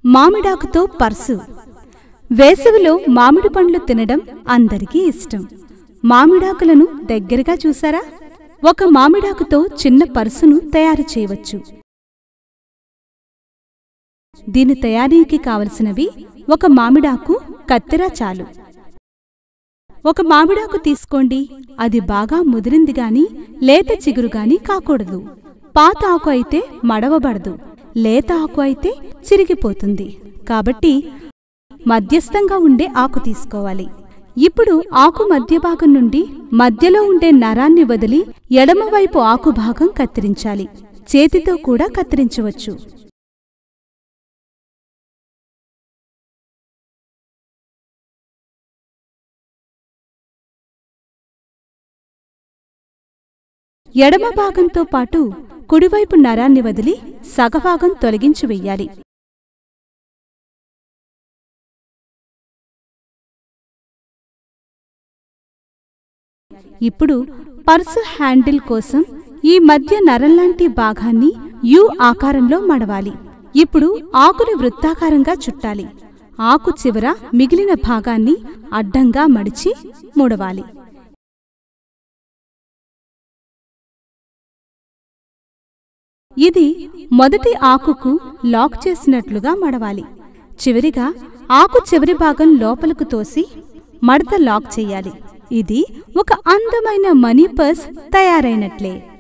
మామిడాకుతో purse వేసవిలో మామిడి పండ్లు తినడం అందరికీ ఇష్టం మామిడాకులను దగ్గరగా చూసారా ఒక మామిడాకుతో చిన్న పర్సును తయారు చేయవచ్చు దీని తయారీకి కావలసినవి ఒక మామిడాకు కత్తెర చాలు ఒక మామిడాకు తీసుకోండి అది బాగా ముదిరింది గాని లేత చిగురు గాని కాకూడదు పాత ఆకు అయితే మడవబడదు లేత ఆకు అయితే చిరిగిపోతుంది కాబట్టి మధ్యస్థంగా ఉండే ఆకు తీసుకోవాలి ఇప్పుడు ఆకు మధ్య భాగం నుండి మధ్యలో ఉండే నరాన్ని వదిలి ఎడమవైపు ఆకు భాగం కత్తిరించాలి చేతితో కూడా కత్తిరించవచ్చు ఎడమ భాగంతో పాటు కుడివైపు నరాన్ని వదిలి సగభాగం తొలగించి వెయ్యాలి ఇప్పుడు పర్సు హ్యాండిల్ కోసం ఈ మధ్య నరంలాంటి భాగాన్ని యు ఆకారంలో మడవాలి ఇప్పుడు ఆకుని వృత్తాకారంగా చుట్టాలి ఆకు చివర మిగిలిన భాగాన్ని అడ్డంగా మడిచి ముడవాలి ఇది మొదటి ఆకుకు లాక్ చేసినట్లుగా మడవాలి చివరిగా ఆకు చివరి భాగం లోపలకు తోసి మడత లాక్ చెయ్యాలి ఇది ఒక అందమైన మనీ పర్స్ తయారైనట్లే